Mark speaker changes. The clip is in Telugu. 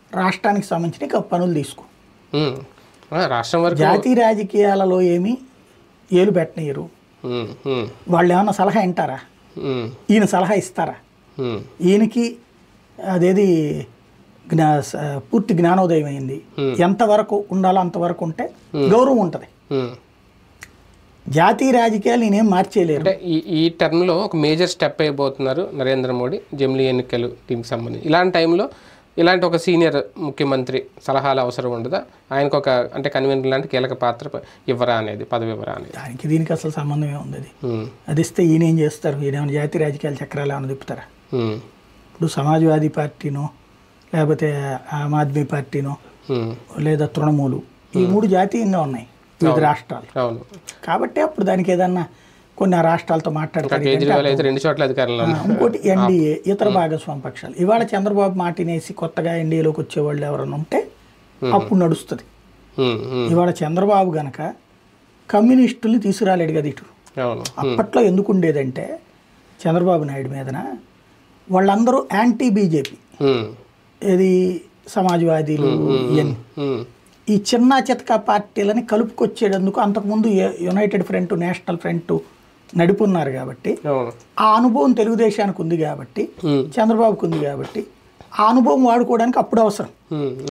Speaker 1: రాష్ట్రానికి సంబంధించిన ఇక పనులు తీసుకో
Speaker 2: ఉమ్. ఆ, రాష్ట్రం వరకు
Speaker 1: జాతీయ రాజకీయాలలో ఏమి ఏలు పెట్టనీయరు
Speaker 2: ఉమ్, ఉమ్,
Speaker 1: వాళ్ళు ఏమన్నా సలహా వింటారా
Speaker 2: ఉమ్,
Speaker 1: ఈయన సలహా ఇస్తారా
Speaker 2: ఉమ్,
Speaker 1: ఈయనకి అదేది జ్ఞా స- పూర్తి జ్ఞానోదయం అయింది ఎంతవరకు ఉండాలో అంతవరకు ఉంటే గౌరవం ఉంటుంది
Speaker 2: ఉమ్.
Speaker 1: జాతీయ రాజకీయాలు నేనేం మార్చేయలేరు
Speaker 2: అంటే ఈ ఈ టర్మ్లో ఒక మేజర్ స్టెప్ అయిపోతున్నారు నరేంద్ర మోడీ జమిలీ ఎన్నికలు దీనికి సంబంధించి ఇలాంటి టైంలో ఇలాంటి ఒక సీనియర్ ముఖ్యమంత్రి సలహాలు అవసరం ఉండదా ఆయనకు ఒక అంటే కన్వీనర్ లాంటి కీలక పాత్ర ప- ఇవ్వరా అనేది పదవి ఇవ్వరా అనేది
Speaker 1: దానికి దీనికి అసలు సంబంధమే ఉంది అది
Speaker 2: ఉమ్,
Speaker 1: అది ఇస్తే ఈయన ఏం చేస్తారు ఈయన ఏమైనా జాతీయ రాజకీయాల చక్రాలు ఏమైనా తిప్పుతారా
Speaker 2: ఉమ్,
Speaker 1: ఇప్పుడు సమాజ్వాదీ పార్టీనో లేకపోతే ఆమ్ ఆద్మీ పార్టీనో
Speaker 2: ఉమ్,
Speaker 1: లేదా తృణమూలు ఈ మూడు జాతీయంగా ఉన్నాయి వివిధ రాష్ట్రాలు
Speaker 2: అవును
Speaker 1: కాబట్టి అప్పుడు దానికి ఏదన్నా కొన్ని ఆ రాష్ట్రాలతో మాట్లాడతారు
Speaker 2: కేజ్రీవాల్ అయితే రెండు చోట్ల అధికారంలో
Speaker 1: ఆ,
Speaker 2: ఉన్నారు.
Speaker 1: ఇంకోటి ఎన్డీఏ ఇతర భాగస్వామ్య పక్షాలు ఇవాళ చంద్రబాబు మాటినేసి కొత్తగా ఎన్డీఏలోకి వచ్చేవాళ్ళు ఎవరైనా ఉంటే అప్పుడు నడుస్తుంది
Speaker 2: ఉమ్, ఉమ్,
Speaker 1: ఇవాళ చంద్రబాబు గనక కమ్యూనిస్టుల్ని తీసుకురాలేడు కదా ఇటు
Speaker 2: అవును
Speaker 1: అప్పట్లో ఎందుకు ఉండేదంటే చంద్రబాబు నాయుడు మీదన వాళ్ళందరూ యాంటీ బీజేపీ
Speaker 2: ఉమ్,
Speaker 1: ఇది సమాజ్వాదీలు ఇవన్నీ
Speaker 2: ఉమ్,
Speaker 1: ఈ చిన్న చితక పార్టీలని కలుపుకొచ్చేటందుకు అంతకుముందు యు- యునైటెడ్ ఫ్రంట్ నేషనల్ ఫ్రంట్ నడుపున్నారు కాబట్టి
Speaker 2: అవును
Speaker 1: ఆ అనుభవం తెలుగుదేశానికి ఉంది కాబట్టి
Speaker 2: ఉమ్,
Speaker 1: చంద్రబాబుకు ఉంది కాబట్టి ఆ అనుభవం వాడుకోవడానికి అప్పుడు అవసరం
Speaker 2: ఉమ్,